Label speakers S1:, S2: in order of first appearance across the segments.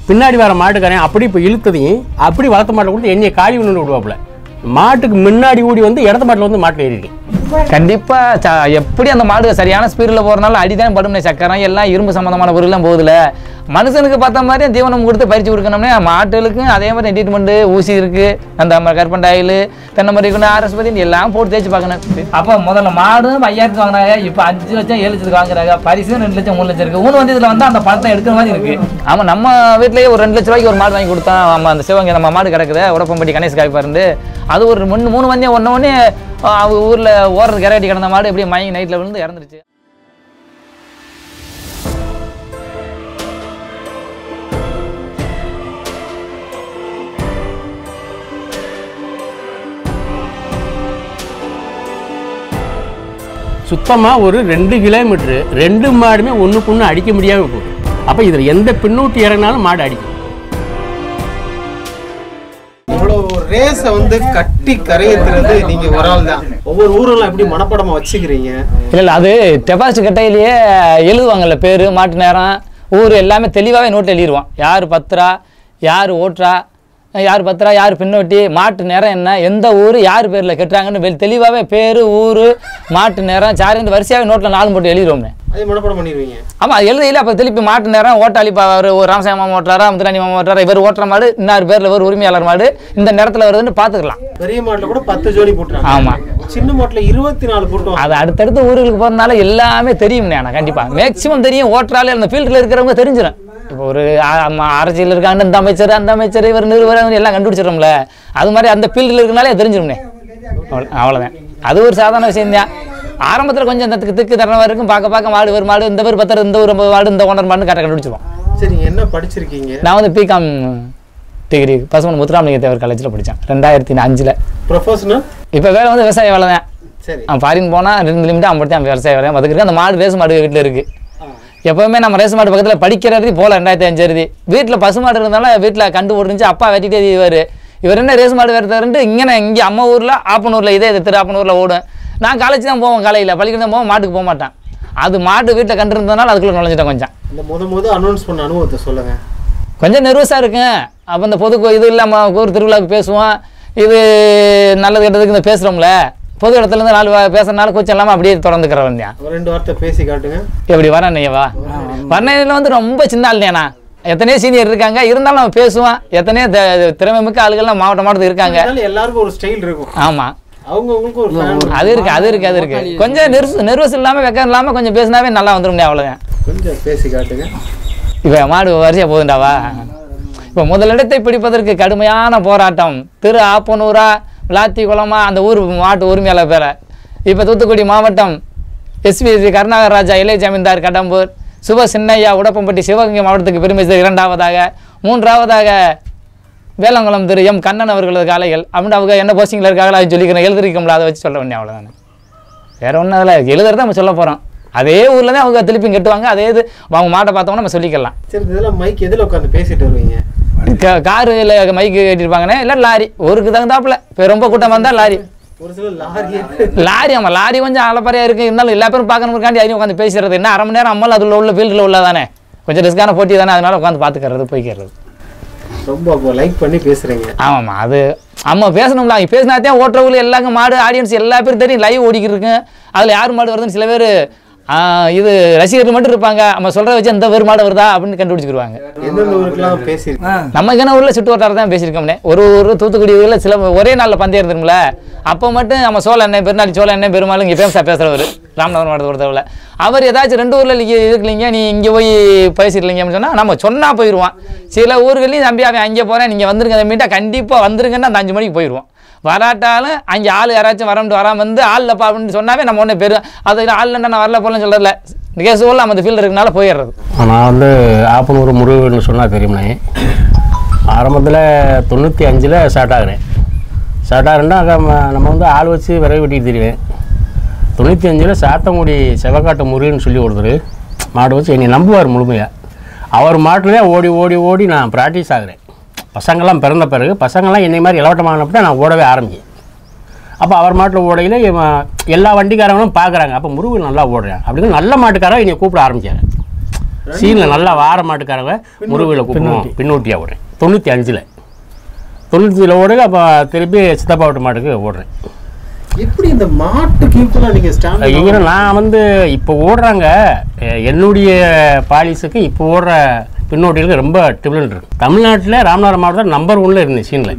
S1: பின்னாடி வர மாட்டுக்காரன் அப்படி இப்போ இழுத்ததையும் அப்படி வளர்த்த மாட்டை கொடுத்து என்னைய காலி ஒன்று விடுவாப்புல மாட்டுக்கு முன்னாடி ஓடி வந்து இடத்த மாட்டில் வந்து மாட்டில் ஏறிருக்கேன்
S2: கண்டிப்பா ச- எப்படி அந்த மாடு சரியான ஸ்பீடில் போறனால அடிதான் படும்னே சக்கரம் எல்லாம் இரும்பு சம்பந்தமான பொருள்லாம் போகுதுல மனுஷனுக்கு பார்த்த மாதிரி தீவனம் கொடுத்து பறிச்சு கொடுக்கணும்னே மாட்டுகளுக்கும் அதே மாதிரி ட்ரீட்மெண்ட் ஊசி இருக்கு அந்த ம- கற்பண்டாயில் தென்னை மரம் ஆர்எஸ் பத்தி எல்லாம் போட்டு தேய்ச்சி பார்க்கணும் அப்போ முதல்ல மாடும் ஐயாயிரத்துக்கு வாங்கினாங்க இப்போ அஞ்சு லட்சம் ஏழு லட்சத்துக்கு வாங்குறாங்க பரிசு ரெண்டு லட்சம் மூணு லட்சம் இருக்கு ஊன் வந்து இதுல வந்து அந்த பணத்தை எடுக்கிற மாதிரி இருக்கு ஆமா நம்ம வீட்லயே ஒரு ரெண்டு லட்ச ரூபாய்க்கு ஒரு மாடு வாங்கி கொடுத்தோம் ஆமா அந்த சிவங்க நம்ம மாடு கிடக்குது உடப்பம்பட்டி கணேஷ் காய்ப்பா இருந்து அது ஒரு மூணு மூணு வந்தே ஒன்று ஒன்று அவங்க ஊரில் ஓடுறது கரையாட்டி கிடந்த மாடு எப்படி மயங்கி நைட்டில் விழுந்து இறந்துருச்சு
S1: சுத்தமாக ஒரு ரெண்டு கிலோமீட்ரு ரெண்டு மாடுமே ஒன்றுக்கு ஒன்று அடிக்க முடியாமல் போகுது அப்போ இதில் எந்த பின்னூட்டி இறங்கினாலும் மாடு அடிக்கும்
S3: இவ்வளோ ரேஸை வந்து கட்டி கரையேற்றுறது நீங்க ஒரு ஆள் தான் ஒவ்வொரு ஊரெல்லாம் எப்படி மனப்படமா வச்சுக்கிறீங்க
S2: இல்லை இல்லை அது டெபாசிட் கட்டையிலேயே எழுதுவாங்கல்ல பேர் மாட்டு நேரம் ஊர் எல்லாமே தெளிவாகவே நோட்டு எழுதிடுவான் யார் பத்திரா யார் ஓட்டுறா யார் பத்திரா யார் பின்னோட்டி மாட்டு நேரம் என்ன எந்த ஊர் யார் பேரில் கட்டுறாங்கன்னு வெ- தெளிவாகவே பேர் ஊர் மாட்டு நேரம் சாரின்னு வரிசையாகவே நோட்டில் நாலு போட்டு எழுதிடுவோம்னே
S3: அதே மனப்படம் பண்ணிடுவீங்க
S2: ஆமாம் அது எழுதையில் அப்போ திருப்பி மாட்டு நேரம் ஓட்டாளி இப்போ அவர் ஒரு ராமசாமி மாமா ஓட்டுறாரா முத்துராணி மாமா ஓட்டுறாரா இவர் ஓட்டுற மாடு இன்னார் பேரில் ஒரு உரிமையாளர் மாடு இந்த நேரத்தில் வருதுன்னு பார்த்துக்கலாம்
S3: பெரிய மாட்டுல கூட பத்து ஜோடி போட்டுறாங்க
S2: ஆமாம்
S3: சின்ன மாட்டுல இருபத்தி நாலு போட்டோம்
S2: அது அடுத்தடுத்த ஊர்களுக்கு போகிறதுனால எல்லாமே தெரியும்ண்ணே ஆனால் கண்டிப்பாக மேக்ஸிமம் தெரியும் ஓட்டுறாலே அந்த ஃபீல்டில் இருக்கிறவங்க தெரிஞ்சிடும் இப்போ ஒரு ஆ- ஆமா, அரசியல் இருக்காங்க இந்த அமைச்சர் அந்த அமைச்சர் இவர் நிறுவனர் இவங்க எல்லாம் கண்டுபிடிச்சிடும்ல அது மாதிரி அந்த ஃபீல்டில் இருக்கனாலே தெரிஞ்சிடும்ண்ணே அவ்வளோ அவ்வளோதான் அது ஒரு சாதாரண விஷயம்தான் ஆரம்பத்தில் கொஞ்சம் இந்த திக்கு திக்கு தரணம் இருக்கும் பார்க்க பார்க்க மாடு ஒரு மாடு இந்த ஒரு பத்திரம் இந்த ஒரு மாடு இந்த ஒன்றரை மாடு கரெக்டாக கண்டுபிடிச்சிருவோம்
S3: சரி நீங்க என்ன படிச்சிருக்கீங்க
S2: நான் வந்து பிகாம் டிகிரி பசுமன் முத்துராமலிங்க தேவர் காலேஜில் படித்தேன் ரெண்டாயிரத்தி அஞ்சில்
S3: ப்ரொஃபஷனல்
S2: இப்போ வேலை வந்து விவசாய வேலை தான்
S3: சரி
S2: அவன் ஃபாரின் போனால் ரெண்டு லிமிட்டு ஐம்பத்தி தான் விவசாய வேலை அதுக்கு அந்த மாடு ரேஸ் மாடு வீட்டில் இருக்குது எப்போவுமே நம்ம ரேஸ் மாடு பக்கத்தில் படிக்கிறது போல ரெண்டாயிரத்தி அஞ்சு வீட்டில் பசு மாடு இருந்தாலும் வீட்டில் கண்டு போட்டுருந்துச்சு அப்பா வெட்டிட்டே இவர் இவர் என்ன ரேஸ் மாடு வெட்டுறாருன்ட்டு இங்கே இங்கே அம்மா ஊரில் ஆப்பனூரில் இதே இது திரு ஆப்பனூரில் ஓடும் நான் காலேஜ் தான் போவேன் காலையில் பள்ளிக்கூடம் தான் போவேன் மாட்டுக்கு போக மாட்டேன் அது மாடு வீட்டில் கண்டு இருந்ததுனால அதுக்குள்ளே நுழைஞ்சிட்டேன் கொஞ்சம்
S3: இந்த முத முத அனௌன்ஸ் பண்ண அனுபவத்தை சொல்லுங்க
S2: கொஞ்சம் நெர்வஸாக இருக்கேன் அப்போ இந்த பொது இது இல்லாமல் ஊர் திருவிழாவுக்கு பேசுவோம் இது நல்லது கெட்டதுக்கு இந்த பேசுகிறோம்ல பொது இடத்துலேருந்து நாலு வா- பேசுறதுனால கொஞ்சம் இல்லாமல் அப்படியே தொடர்ந்துக்கிறவன் தான்
S3: ஒரு ரெண்டு வார்த்தை பேசி காட்டுங்க
S2: எப்படி வரணையவா வர்ணையில் வந்து ரொம்ப சின்ன ஆளுனேண்ணா எத்தனையோ சீனியர் இருக்காங்க இருந்தாலும் நம்ம பேசுவோம் எத்தனையோ த- திறமை மிக்க ஆளுகள்லாம் மாவட்ட மாவட்டத்தில் இருக்காங்க
S3: அதனால எல்லாருக்கும் ஒரு ஸ்டைல் இருக்கும்
S2: ஆமாம்
S3: அவங்க அவங்களுக்கு ஒரு fan
S2: அது இருக்கு அது இருக்கு அது இருக்கு கொஞ்சம் நெர்வஸ் நெர்வஸ் இல்லாமல் வெக்கம் இல்லாமல் கொஞ்சம் பேசினாவே நல்லா வந்துடும் அவ்வளோதான்
S3: கொஞ்சம் பேசி காட்டுங்க
S2: இப்போ மாடு வரிசையாக போகுதுண்டாவா இப்போ முதலிடத்தை பிடிப்பதற்கு கடுமையான போராட்டம் திரு ஆப்பனூரா விளாத்தி குளமா அந்த ஊர் மாட்டு உரிமையாளர் பேர இப்போ தூத்துக்குடி மாவட்டம் எஸ்பி கருணாகர் ராஜா இளைய ஜமீன்தார் கடம்பூர் சுப சின்னையா உடப்பம்பட்டி சிவகங்கை மாவட்டத்துக்கு பெருமை சேர்த்து இரண்டாவதாக மூன்றாவதாக வேளங்குளம் திரு எம் கண்ணன் அவர்களது காளைகள் அப்படின்னு அவங்க என்ன போஸ்டிங்கில் இருக்காங்களோ அது சொல்லிக்கிறேன் எழுதிருக்கோம்ல அதை வச்சு சொல்ல வேண்டிய அவ்வளோதானே வேற ஒன்றும் அதில் எழுதுறத நம்ம சொல்ல போகிறோம் அதே ஊரில் தான் அவங்க திருப்பி கட்டுவாங்க அதே இது அவங்க மாட்டை பார்த்தோம்னா நம்ம சொல்லிக்கலாம்
S3: சரி இதெல்லாம் மைக் எதில் உட்காந்து பேசிட்டு வருவீங்க
S2: காரில் மைக்கு கட்டியிருப்பாங்கண்ணே இல்லை லாரி ஊருக்கு தகுந்தாப்புல இப்போ ரொம்ப கூட்டம் வந்தால் லாரி
S3: ஒரு சில லாரியே
S2: லாரி ஆமாம் லாரி கொஞ்சம் அலப்பறையாக இருக்குது இருந்தாலும் எல்லா பேரும் பார்க்கணுக்காண்டி அதிகம் உட்காந்து பேசுறது என்ன அரை மணி நேரம் அம்மாவில் அதில் உள்ள ஃபீல்டில் உள்ளதானே கொஞ்சம் ரிஸ்க்கான போட்டி தானே அதனால உட்காந்து பார்த்துக்கிறது போய்க்கிறது
S3: ரொம்ப அப்போ லைக் பண்ணி பேசுறீங்க
S2: ஆமாம்மா அது ஆமா பேசணும்ல அவங்க பேசினாத்தான் ஓட்டுறவங்க எல்லாங்க மாடு ஆடியன்ஸ் எல்லா பேரும் தெரியும் லைவ் ஓடிக்கிட்டு இருக்கு அதில் யார் மாடு வருதுன்னு சில பேர் இது ரசிகர்கள் மட்டும் இருப்பாங்க நம்ம சொல்கிறத வச்சு எந்த பேர் மாடு வருதா அப்படின்னு கண்டுபிடிச்சிருவாங்க
S3: எந்தெந்த ஊருக்குலாம் பேசியிருக்கீங்க
S2: நம்ம என்ன ஊரில் சுட்டு வட்டாரம் தான் பேசியிருக்கோம்னே ஒரு ஒரு தூத்துக்குடி ஊரில் சில ஒரே நாளில் பந்தயம் இருந்துரும்ல அப்போ மட்டும் நம்ம சோழ எண்ணெய் பெருநாளி சோழ எண்ணெய் பெருமாள் இங்கே ஃபேமஸாக பேசுகிறவர் ராமநாதபுரம் மாவட்டத்தை பொறுத்தவரை அவர் ஏதாச்சும் ரெண்டு ஊரில் நீங்க இருக்கலீங்க நீ இங்கே போய் பேசிடலீங்க அப்படின்னு சொன்னால் நம்ம சொன்னால் போயிடுவான் சில ஊர்களையும் தம்பி அவன் அங்கே போகிறேன் நீங்கள் வந்துருங்க தம்பிட்டா கண்டிப்பாக வந்துருங்கன்னா அந்த அஞ்சு மணிக்கு போயிடுவோம் வராட்டாலும் அங்கே ஆள் யாராச்சும் வரம்ட்டு வராமல் வந்து ஆள் இல்லப்பா அப்படின்னு சொன்னாவே நம்ம ஒன்று பெரு அது ஆள் நான் வரல போலன்னு சொல்கிறதில்ல கேஸ் நம்ம அந்த ஃபீல்டு இருக்கனால போயிடுறது
S1: நான் வந்து ஆப்பனூர் முருகன்னு சொன்னால் தெரியும்னே ஆரம்பத்தில் தொண்ணூற்றி அஞ்சில் ஸ்டார்ட் ஆகுறேன் ஸ்டார்ட் ஆகுறேன்னா அங்க ம- நம்ம வந்து ஆள் வச்சு விறகு வெட்டிட்டு தெரியுவேன் தொண்ணூற்றி அஞ்சில் சாத்தங்குடி செவக்காட்டு முருகன் சொல்லி ஒருத்தர் மாடு வச்சு என்னை நம்புவார் முழுமையாக அவர் மாட்டில் தான் ஓடி ஓடி ஓடி நான் ப்ராக்டிஸ் ஆகுறேன் பசங்கள்லாம் பிறந்த பிறகு பசங்கள்லாம் என்னை மாதிரி இளவட்டமானப்ப தான் நான் ஓடவே ஆரம்பிச்சேன் அப்போ அவர் மாட்டில் ஓடையில் இவன் எல்லா வண்டிக்காரங்களும் பார்க்குறாங்க அப்போ முருகன் நல்லா ஓடுறேன் அப்படின்னு நல்ல மாட்டுக்காரன் என்னை கூப்பிட ஆரம்பிச்சாரு சீனில் நல்லா வார மாட்டுக்காரங்க முருகையில் கூப்பிடுவோம் பின்னூட்டியாக ஓடுறேன் தொண்ணூற்றி அஞ்சில் தொண்ணூற்றியில் ஓடுங்க அப்போ திருப்பி சித்தப்பா வீட்டு மாட்டுக்கு ஓடுறேன்
S3: எப்படி இந்த மாட்டுக்கு ஈக்குவலா நீங்க ஸ்டாண்ட்
S1: இங்கே நான் வந்து இப்போ ஓடுறாங்க எ- என்னுடைய பாலிஸுக்கு இப்போ ஓடுற பின்னோட்டிகளுக்கு ரொம்ப டிஃப்ரெண்ட் இருக்கு தமிழ்நாட்டில் ராமநாதபுரம் மாவட்டம் நம்பர் ஒன்ல இருந்தேன் சீனில்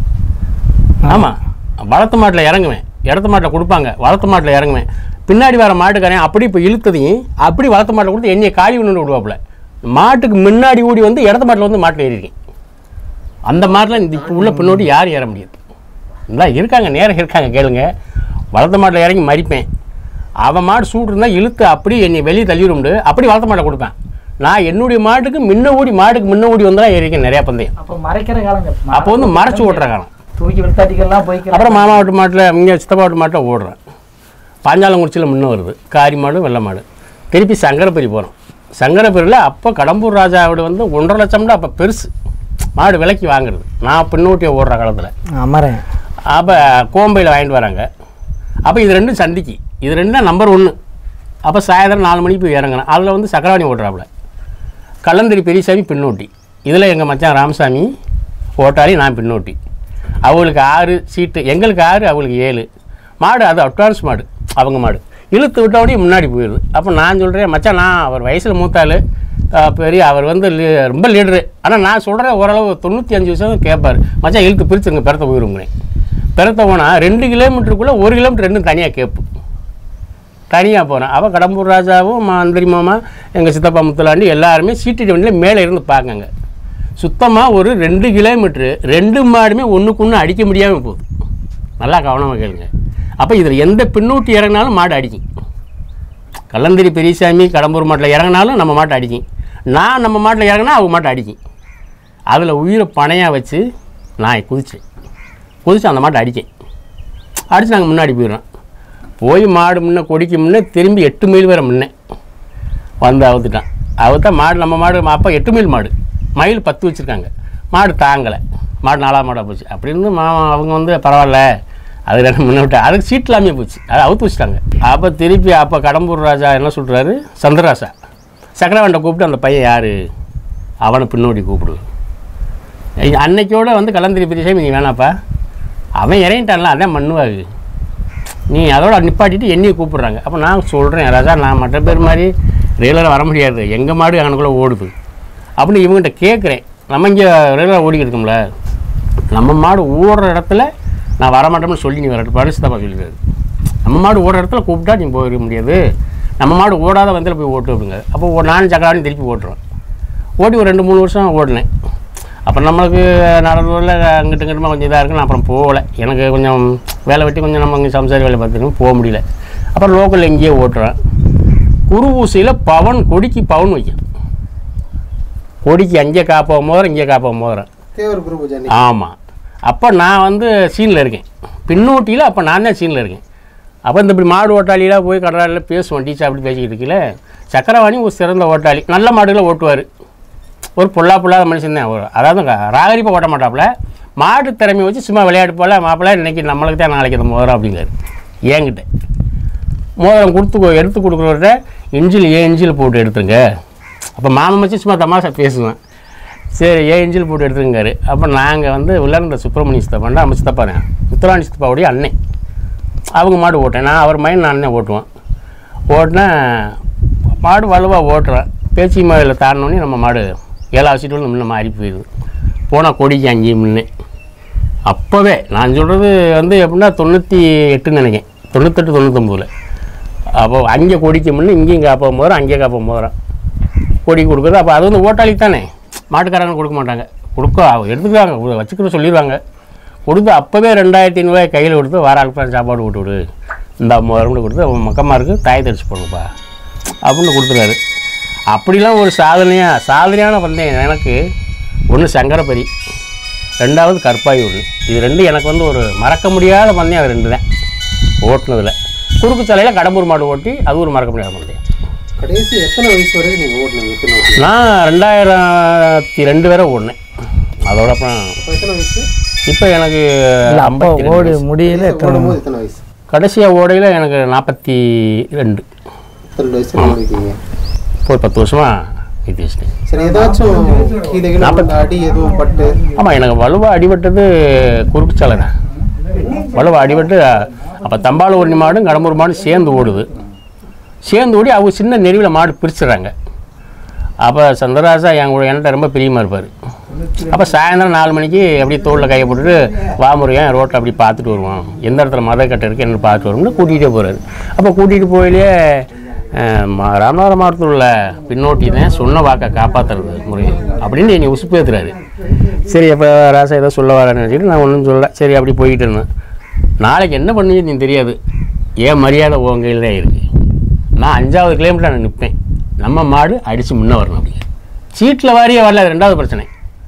S1: ஆமாம் வளர்த்து மாட்டில் இறங்குவேன் இடத்து மாட்டில் கொடுப்பாங்க வளர்த்து மாட்டில் இறங்குவேன் பின்னாடி வர மாட்டுக்காரன் அப்படி இப்போ இழுத்ததையும் அப்படி வளர்த்து மாட்டில் கொடுத்து என்னைய காலி ஒன்று விடுவாப்புல மாட்டுக்கு முன்னாடி ஓடி வந்து இடத்து மாட்டில் வந்து மாட்டில் ஏறிருக்கேன் அந்த மாதிரிலாம் இந்த இப்போ உள்ள பின்னோட்டி யாரும் ஏற முடியாது இல்லை இருக்காங்க நேரம் இருக்காங்க கேளுங்க வளர்த்த மாட்டில் இறங்கி மறிப்பேன் அவன் மாடு சூடு இருந்தால் இழுத்து அப்படி என்னை வெளியே தள்ளிவிடும்டு அப்படி வளர்த்த மாட்டை கொடுப்பேன் நான் என்னுடைய மாட்டுக்கு முன்ன ஓடி மாட்டுக்கு முன்ன ஓடி வந்தால் ஏறிக்கேன் நிறையா பந்தயம்
S2: அப்போ மறைக்கிற காலங்க
S1: அப்போ வந்து மறைச்சு ஓட்டுற காலம்
S2: தூக்கி விழுத்தாட்டிக்கெல்லாம் போய்க்கிற
S1: அப்புறம் மாமா வீட்டு மாட்டில் இங்கே சித்தப்பா வீட்டு மாட்டில் ஓடுறேன் பாஞ்சாலங்குறிச்சியில் முன்ன வருது காரி மாடு வெள்ளை மாடு திருப்பி சங்கரப்பெரி போகிறோம் சங்கரப்பெரியில் அப்போ கடம்பூர் ராஜாவோட வந்து ஒன்றரை லட்சம்னா அப்போ பெருசு மாடு விலைக்கு வாங்குறது நான் பின்னூட்டியை ஓடுற காலத்தில்
S4: அமரேன்
S1: அப்போ கோம்பையில் வாங்கிட்டு வராங்க அப்போ இது ரெண்டும் சந்திக்கு இது ரெண்டும் தான் நம்பர் ஒன்று அப்போ சாயந்தரம் நாலு மணிக்கு போய் இறங்குறேன் அதில் வந்து சக்கரவாணி ஓட்டுறாப்புல கல்லந்திரி பெரியசாமி பின்னோட்டி இதில் எங்கள் மச்சான் ராமசாமி ஓட்டாளி நான் பின்னோட்டி அவங்களுக்கு ஆறு சீட்டு எங்களுக்கு ஆறு அவங்களுக்கு ஏழு மாடு அது அட்வான்ஸ் மாடு அவங்க மாடு இழுத்து விட்டோடனே முன்னாடி போயிடுது அப்போ நான் சொல்கிறேன் மச்சான் நான் அவர் வயசில் மூத்தாள் பெரிய அவர் வந்து லீ- ரொம்ப லீடரு ஆனால் நான் சொல்கிறேன் ஓரளவு தொண்ணூற்றி அஞ்சு வருஷம் கேட்பார் மச்சான் இழுத்து பிரிச்சுருங்க பெறத்த போயிருங்கிறேன் பெறத்த போனால் ரெண்டு கிலோமீட்டருக்குள்ளே ஒரு கிலோமீட்டர் ரெண்டும் தனியாக கேட்பு தனியாக போனேன் அவள் கடம்பூர் ராஜாவும் மந்திரி மாமா எங்கள் சித்தப்பா முத்துலாண்டி எல்லாருமே சீட்டு வண்டியில் மேலே இருந்து பார்க்கங்க சுத்தமாக ஒரு ரெண்டு கிலோமீட்ரு ரெண்டு மாடுமே ஒன்றுக்கு ஒன்று அடிக்க முடியாமல் போகுது நல்லா கவனமாக கேளுங்க அப்போ இதில் எந்த பின்னூட்டி இறங்கினாலும் மாடு அடிக்கும் கல்லந்திரி பெரியசாமி கடம்பூர் மாட்டில் இறங்கினாலும் நம்ம மாட்டை அடிக்கும் நான் நம்ம மாட்டில் இறங்கினா அவங்க மாட்டை அடிக்கும் அதில் உயிரை பணையாக வச்சு நான் குதிச்சேன் குதிச்சு அந்த மாட்டை அடித்தேன் அடித்து நாங்கள் முன்னாடி போயிடுறோம் போய் மாடு முன்ன கொடிக்கு முன்னே திரும்பி எட்டு மைல் வரை முன்னே வந்து அவுத்துட்டான் அவுத்தா மாடு நம்ம மாடு அப்போ எட்டு மைல் மாடு மயில் பத்து வச்சுருக்காங்க மாடு தாங்கலை மாடு நாலாம் மாடாக போச்சு அப்படி இருந்து மாமா அவங்க வந்து பரவாயில்ல அது ரெண்டு முன்ன விட்டு அதுக்கு சீட் இல்லாமே போச்சு அதை அவுத்து வச்சுட்டாங்க அப்போ திருப்பி அப்போ கடம்பூர் ராஜா என்ன சொல்கிறாரு சந்திரராசா சக்கரவண்டை கூப்பிட்டு அந்த பையன் யார் அவனை பின்னோடி கூப்பிடு ஐ- அன்னைக்கோட வந்து கலந்திரி பிரிசாமி நீ வேணாப்பா அவன் இறங்கிட்டான்ல அதான் மண்ணுவாகு நீ அதோட நிப்பாட்டிட்டு என்னையை கூப்பிடுறாங்க அப்போ நான் சொல்கிறேன் ராஜா நான் மற்ற பேர் மாதிரி ரெகுலராக வர முடியாது எங்கள் மாடு அங்கனுக்குள்ளே ஓடுது அப்படின்னு இவங்ககிட்ட கேட்குறேன் நம்ம இங்கே ரெகுலராக ஓடிக்கிட்டு இருக்கோம்ல நம்ம மாடு ஓடுற இடத்துல நான் வரமாட்டோம்னு சொல்லி நீ வரட்டு பரிசுத்தப்பா சொல்லிடுறாரு நம்ம மாடு ஓடுற இடத்துல கூப்பிட்டா நீ போயிட முடியாது நம்ம மாடு ஓடாத வந்தில் போய் ஓட்டு அப்படிங்க அப்போ ஓ- நானும் சக்கரானு திருப்பி ஓட்டுறேன் ஓட்டி ஒரு ரெண்டு மூணு வருஷம் ஓடினேன் அப்புறம் நம்மளுக்கு நடந்தூரில் அங்கிட்டு இங்கிட்டுமா கொஞ்சம் இதாக இருக்கு நான் அப்புறம் போகலை எனக்கு கொஞ்சம் வேலை வெட்டி கொஞ்சம் நம்ம இங்கே சம்சாரி வேலை பார்த்துருக்கோம் போக முடியல அப்புறம் லோக்கலில் எங்கேயோ ஓட்டுறேன் குரு ஊசியில் பவன் கொடிக்கு பவன் வைக்கும் கொடிக்கு அங்கே காப்போம் போகிறேன் இங்கே காப்போம் போகிறேன்
S3: தேவர் குரு பூஜை அன்னைக்கு.
S1: ஆமாம் அப்போ நான் வந்து சீனில் இருக்கேன் பின்னூட்டியில் அப்போ நான் தான் சீனில் இருக்கேன் அப்போ இந்த இப்படி மாடு ஓட்டாளிலாம் போய் கடலாளில் பேசுவோம் டீச்சர் அப்படி பேசிக்கிட்டு இருக்கல சக்கரவாணி ஒரு சிறந்த ஓட்டாளி நல்ல மாடுகளை ஓட்டுவார் ஒரு பொல்லா பொல்லாத மனுஷன் தான் ஒரு அதாவது க- ராகரிப்பாக ஓட்ட மாட்டாப்புல மாடு திறமையை வச்சு சும்மா விளையாட்டு போல மாப்பிள்ளை இன்னைக்கு நம்மளுக்கு தான் நாளைக்கு இந்த மோதிரம் அப்படிங்கிறாரு ஏங்கிட்ட மோதிரம் கொடுத்து கொ- எடுத்து கொடுக்குறவர்கிட்ட இன்ஜில் ஏன் இன்ஜில் போட்டு எடுத்துருங்க அப்போ மாமன் வச்சு சும்மா தமாஷா பேசுவேன் சரி ஏன் இன்ஜில் போட்டு எடுத்துருங்காரு அப்போ நாங்கள் வந்து உள்ளார்ந்த சுப்பிரமணிய சித்தப்பாண்டா நம்ம சித்தப்பாரு முத்துராணி சித்தப்பாவுடைய அண்ணன் அவங்க மாடு ஓட்டேன் நான் அவர் மைண்ட் நான் அண்ணன் ஓட்டுவேன் ஓட்டினா மாடு வலுவாக ஓட்டுறேன் பேச்சி மாடில் தாண்டினோடனே நம்ம மாடு ஏழாவது சீட்டு வந்து முன்ன மாறி போயிடுது போனால் கொடிக்கு அங்கேயும் முன்னே அப்போவே நான் சொல்கிறது வந்து எப்படின்னா தொண்ணூற்றி எட்டுன்னு நினைக்கிறேன் தொண்ணூத்தெட்டு தொண்ணூத்தொம்பதில் அப்போ அங்கே கொடிக்கு முன்னே இங்கேயும் காப்போம் போகிறோம் அங்கேயே காப்போம் போகிறோம் கொடி கொடுக்குறது அப்போ அது வந்து ஓட்டாளி தானே மாட்டுக்காரங்க கொடுக்க மாட்டாங்க கொடுக்க அவங்க எடுத்துக்குவாங்க உ- வச்சுக்கிற சொல்லிடுவாங்க கொடுத்து அப்போவே ரெண்டாயிரத்தி ஐநூறுவாய் கையில் கொடுத்து வார ஆளுக்கு சாப்பாடு விட்டு விடு இந்த மூவாயிரம் கொடுத்து அவன் மக்கமாருக்கு தாய் தரிச்சு போடுங்கப்பா அப்படின்னு கொடுத்துருக்காரு அப்படிலாம் ஒரு சாதனையாக சாதனையான பந்தயம் எனக்கு ஒன்று சங்கரபரி ரெண்டாவது கற்பாய் ஒன்று இது ரெண்டு எனக்கு வந்து ஒரு மறக்க முடியாத பந்தயம் அது ரெண்டு தான் ஓட்டுனதில் குறுக்கு சாலையில் கடம்பூர் மாடு ஓட்டி அது ஒரு மறக்க முடியாத பந்தயம்
S3: கடைசி எத்தனை வயசு வரைக்கும் நீங்க ஓடுனீங்க எத்தனை ஓட்டுனீங்க?
S1: நான் ரெண்டாயிரத்தி ரெண்டு வரை ஓடினேன் அதோட அப்புறம்
S3: அப்ப எத்தனை வயசு
S1: இப்போ எனக்கு
S4: இல்லை அப்போ
S1: 52
S4: ஓடு
S1: வயசு.
S4: முடியல எத்தனை
S3: ஓடும்போது எத்தனை வயசு
S1: கடைசியாக ஓடையில் எனக்கு நாற்பத்தி ரெண்டு
S3: ரெண்டு வயசு ஓடிருக்கீங்க
S1: இப்போ ஒரு பத்து வருஷமாக நிறுத்தி வச்சிட்டேன்
S3: சரி ஏதாச்சும் கீழே கீழே விழுந்த அடி எதுவும் பட்டு
S1: ஆமாம் எனக்கு வலுவாக அடிபட்டது குறுக்கு சாலை தான் வலுவாக அடிபட்டு அப்போ தம்பால் ஒரு மாடும் கடம்பூர் மாடும் சேர்ந்து ஓடுது சேர்ந்து ஓடி அவங்க சின்ன நெருவில் மாடு பிரிச்சுறாங்க அப்போ சந்திரராஜா என் கூட என்கிட்ட ரொம்ப பிரியமாக இருப்பார் அப்போ சாயந்தரம் நாலு மணிக்கு அப்படியே தோளில் கையை போட்டுட்டு வாமுறையாக ரோட்டில் அப்படி பார்த்துட்டு வருவோம் எந்த இடத்துல மத கட்டை இருக்குது என்ன பார்த்துட்டு வருவோம்னு கூட்டிகிட்டே போகிறாரு அப்போ கூட்டிகிட்டு போயிலேயே ராமநாதபுரம் மாவட்டத்தில் உள்ள பின்னோட்டி தான் சொன்ன வாக்கை காப்பாற்றுறது முறை அப்படின்னு என்னை உசுப்பேத்துறாரு சரி அப்போ ராசா ஏதோ சொல்ல வரேன்னு நினச்சிட்டு நான் ஒன்றும் சொல்லல சரி அப்படி போயிட்டு இருந்தேன் நாளைக்கு என்ன பண்ணுவீங்க நீ தெரியாது ஏன் மரியாதை உன் கையில் தான் இருக்குது நான் அஞ்சாவது கிலோமீட்டர் நான் நிற்பேன் நம்ம மாடு அடித்து முன்னே வரணும் அப்படி சீட்டில் வாரியே வரல அது ரெண்டாவது பிரச்சனை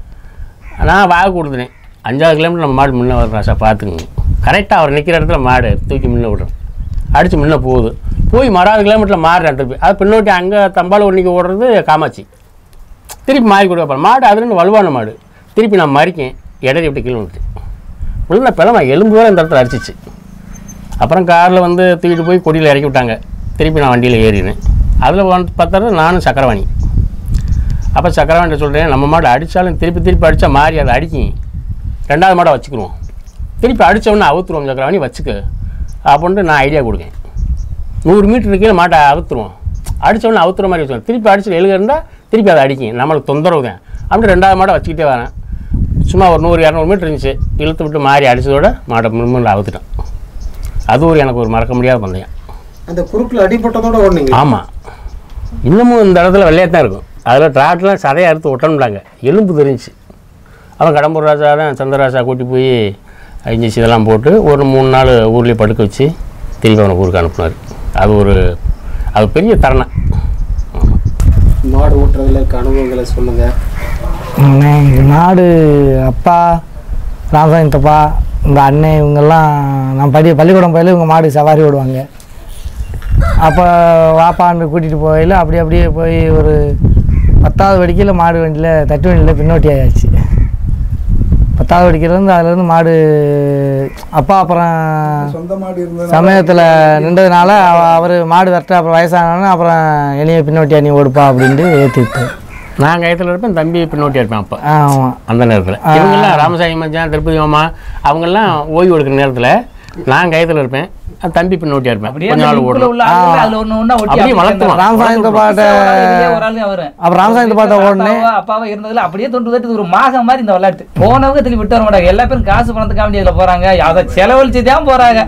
S1: நான் வாக்கு கொடுத்துட்டேன் அஞ்சாவது கிலோமீட்டர் நம்ம மாடு முன்னே வர ராசா பார்த்துக்குங்க கரெக்டாக அவர் நிற்கிற இடத்துல மாடு தூக்கி முன்னே விடுறோம் அடித்து முன்னே போகுது போய் மறாவது கிலோமீட்டரில் மாடு ரெண்டு போய் அது பின்னோட்டி அங்கே தம்பால் ஒன்றைக்கு ஓடுறது காமாட்சி திருப்பி மாறி கொடுக்க மாடு அது ரெண்டு வலுவான மாடு திருப்பி நான் மறிக்கேன் இடறி விட்டு கீழே வந்துட்டு உள்ள பிளமா எலும்பு வேறு இந்த இடத்துல அடிச்சிச்சு அப்புறம் காரில் வந்து தூக்கிட்டு போய் கொடியில் இறக்கி விட்டாங்க திருப்பி நான் வண்டியில் ஏறினேன் அதில் வந்து பார்த்தா நானும் சக்கரவாணி அப்போ சக்கரவாணிட்ட சொல்கிறேன் நம்ம மாடு அடித்தாலும் திருப்பி திருப்பி அடித்தா மாறி அதை அடிக்கும் ரெண்டாவது மாடை வச்சுக்கிருவோம் திருப்பி அடித்தவொடனே அவுத்துருவோம் சக்கரவாணி வச்சுக்க அப்படின்ட்டு நான் ஐடியா கொடுக்கேன் நூறு மீட்டர் கீழே மாட்டை அவுத்துருவோம் அடித்தவொடனே அவுத்துற மாதிரி வச்சுருவோம் திருப்பி அடிச்சு எழுக இருந்தால் திருப்பி அதை அடிக்கும் நம்மளுக்கு தொந்தரவு தான் அப்படி ரெண்டாவது மாடை வச்சுக்கிட்டே வரேன் சும்மா ஒரு நூறு இரநூறு மீட்டர் இருந்துச்சு இழுத்து விட்டு மாறி அடித்ததோட மாடை முன்முள்ள அவுத்துட்டேன் அது ஒரு எனக்கு ஒரு மறக்க முடியாத பந்தயம்
S3: அந்த குறுக்குல அடிபட்டதோட ஓடுனீங்க
S1: ஆமாம் இன்னமும் இந்த இடத்துல வெள்ளையாக தான் இருக்கும் அதில் டிராக்டர்லாம் சதையை அறுத்து ஒட்டணும்டாங்க எலும்பு தெரிஞ்சுச்சு அவன் கடம்பூர் ராஜா தான் சந்திரராஜா கூட்டி போய் இன்ஜெக்ஷன் இதெல்லாம் போட்டு ஒரு மூணு நாள் ஊர்லேயே படுக்க வச்சு திருப்பி அவனை ஊருக்கு அனுப்புனார் அது ஒரு அது பெரிய தருணம் ஆமா.
S3: மாடு ஓட்டுறதுல இருக்க அனுபவங்களை சொல்லுங்க
S4: அண்ணே, எங்க மாடு அப்பா ராமசாமி தப்பா இந்த அண்ணன் இவங்கெல்லாம் நான் படி பள்ளிக்கூடம் போயில இவங்க மாடு சவாரி விடுவாங்க அப்போ வாப்பான்னு கூட்டிகிட்டு போகையில் அப்படி அப்படியே போய் ஒரு பத்தாவது வடிக்கையில் மாடு வண்டியில் தட்டு வண்டியில் பின்னோட்டி ஆயாச்சு பத்தாவது வடிக்கையிலேருந்து அதுலேருந்து மாடு அப்பா அப்புறம் சமயத்தில் நின்றதுனால அவர் மாடு விரட்ட அப்புறம் வயசானோன்னு அப்புறம் என்னைய பின்னோட்டி அணி ஓடுப்பா அப்படின்ட்டு ஏற்றி விட்டு
S1: நான் கயத்தில் இருப்பேன் தம்பி பின்னோட்டி இருப்பேன் அப்போ
S4: ஆமாம்
S1: அந்த நேரத்தில் இவங்கெல்லாம் ராமசாமி மச்சான் திருப்பதி மாமா அவங்கெல்லாம் ஓய்வு எடுக்கிற நேரத்தில் நான் கயத்தில் இருப்பேன் அது தம்பி பின்னோட்டியாக இருப்பேன்
S2: அப்படியே
S1: கொஞ்ச
S2: அந்த
S1: நாள்
S2: லிங்க்ல
S1: ஓடணும்
S2: உள்ள ஆளுங்க அதுல ஒண்ணு ஒண்ணா ஒட்டி
S1: அப்படியே
S2: அப்படியே
S1: வளர்த்துவான்.
S4: ராமசாமி தப்பாட்ட
S2: ஒரு ஆளு அவரு
S4: அப்புறம் ராமசாமி பாட்டை ஓடுனேன்
S2: அப்பாவா அப்பாவா இருந்ததுல அப்படியே தொண்டு தொட்டு ஒரு மாகம் மாதிரி இந்த விளையாட்டு போனவங்க திரும்பி விட்டு வர மாட்டாங்க எல்லா பேரும் காசு பணத்துக்காக வேண்டிய இதுல போறாங்க அதை செலவழிச்சு தான் போறாங்க